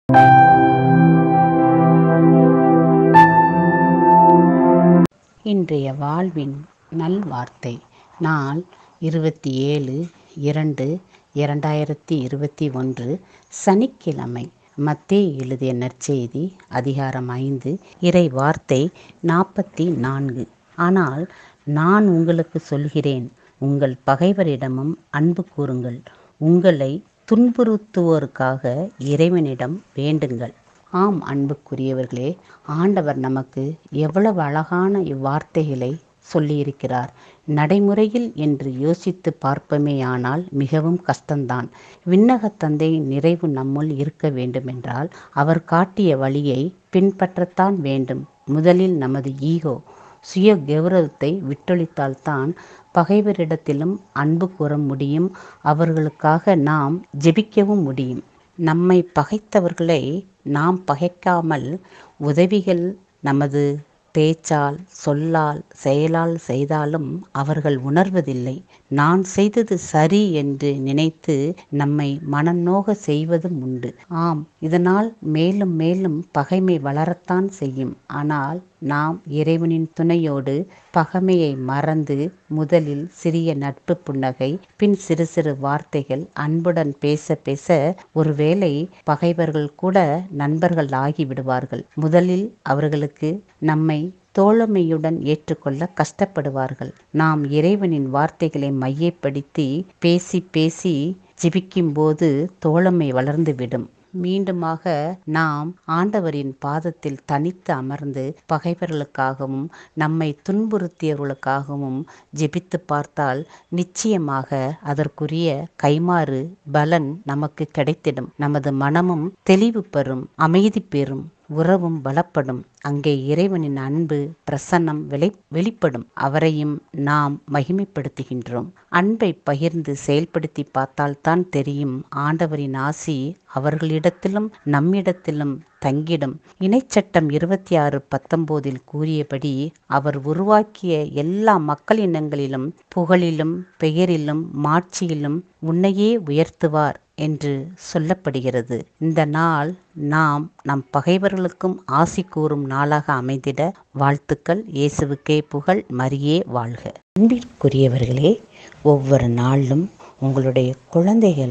இன்றைய வாழ்வின் நல்வார்த்தை நாள் இருபத்தி ஏழு இரண்டு இரண்டாயிரத்தி இருபத்தி ஒன்று சனிக்கிழமை மத்தேயு எழுதிய நற்செய்தி அதிகாரம் ஐந்து இறை வார்த்தை நாற்பத்தி நான்கு ஆனால் நான் உங்களுக்கு சொல்கிறேன் உங்கள் பகைவரிடமும் அன்பு கூறுங்கள் உங்களை துன்புறுத்துவோருக்காக இறைவனிடம் வேண்டுங்கள் ஆம் அன்புக்குரியவர்களே ஆண்டவர் நமக்கு எவ்வளவு அழகான இவ்வார்த்தைகளை சொல்லியிருக்கிறார் நடைமுறையில் என்று யோசித்து பார்ப்பமேயானால் மிகவும் கஷ்டம்தான் விண்ணகத் தந்தையின் நிறைவு நம்முள் இருக்க வேண்டுமென்றால் அவர் காட்டிய வழியை பின்பற்றத்தான் வேண்டும் முதலில் நமது ஈகோ சுய கௌரவத்தை விட்டொழித்தால்தான் பகைவரிடத்திலும் அன்பு கூற முடியும் அவர்களுக்காக நாம் ஜெபிக்கவும் முடியும் நம்மை பகைத்தவர்களை நாம் பகைக்காமல் உதவிகள் நமது பேச்சால் சொல்லால் செயலால் செய்தாலும் அவர்கள் உணர்வதில்லை நான் செய்தது சரி என்று நினைத்து நம்மை மனநோக செய்வதும் உண்டு ஆம் இதனால் மேலும் மேலும் பகைமை வளரத்தான் செய்யும் ஆனால் நாம் இறைவனின் துணையோடு பகைமையை மறந்து முதலில் சிறிய நட்பு புன்னகை பின் சிறு சிறு வார்த்தைகள் அன்புடன் பேச பேச ஒருவேளை பகைவர்கள் கூட நண்பர்கள் ஆகிவிடுவார்கள் முதலில் அவர்களுக்கு நம்மை தோழமையுடன் ஏற்றுக்கொள்ள கஷ்டப்படுவார்கள் நாம் இறைவனின் வார்த்தைகளை மையப்படுத்தி பேசி பேசி ஜிபிக்கும்போது தோழமை வளர்ந்துவிடும் மீண்டுமாக நாம் ஆண்டவரின் பாதத்தில் தனித்து அமர்ந்து பகைவர்களுக்காகவும் நம்மை துன்புறுத்தியவர்களுக்காகவும் ஜெபித்து பார்த்தால் நிச்சயமாக அதற்குரிய கைமாறு பலன் நமக்கு கிடைத்திடும் நமது மனமும் தெளிவு பெறும் அமைதி பெறும் உறவும் பலப்படும் அங்கே இறைவனின் அன்பு பிரசன்னம் வெளி வெளிப்படும் அவரையும் நாம் மகிமைப்படுத்துகின்றோம் அன்பை பகிர்ந்து செயல்படுத்தி பார்த்தால்தான் தெரியும் ஆண்டவரின் ஆசி அவர்களிடத்திலும் நம்மிடத்திலும் தங்கிடும் இணைச்சட்டம் இருபத்தி ஆறு பத்தொன்பதில் கூறியபடி அவர் உருவாக்கிய எல்லா மக்கள் இனங்களிலும் புகழிலும் பெயரிலும் மாட்சியிலும் உன்னையே உயர்த்துவார் என்று சொல்லப்படுகிறது இந்த நாள் நாம் நம் பகைவர்களுக்கும் ஆசி கூறும் நாளாக அமைந்திட வாழ்த்துக்கள் இயேசுவுக்கே புகழ் மரியே வாழ்க அன்பிற்குரியவர்களே ஒவ்வொரு நாளும் உங்களுடைய குழந்தைகள்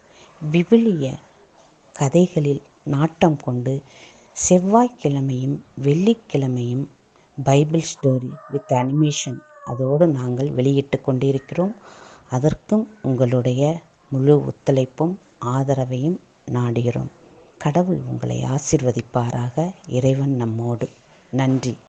விவிலிய கதைகளில் நாட்டம் கொண்டு செவ்வாய்க்கிழமையும் வெள்ளிக்கிழமையும் பைபிள் ஸ்டோரி வித் அனிமேஷன் அதோடு நாங்கள் வெளியிட்டு கொண்டிருக்கிறோம் அதற்கும் உங்களுடைய முழு ஒத்துழைப்பும் ஆதரவையும் நாடுகிறோம் கடவுள் உங்களை ஆசிர்வதிப்பாராக இறைவன் நம்மோடு நன்றி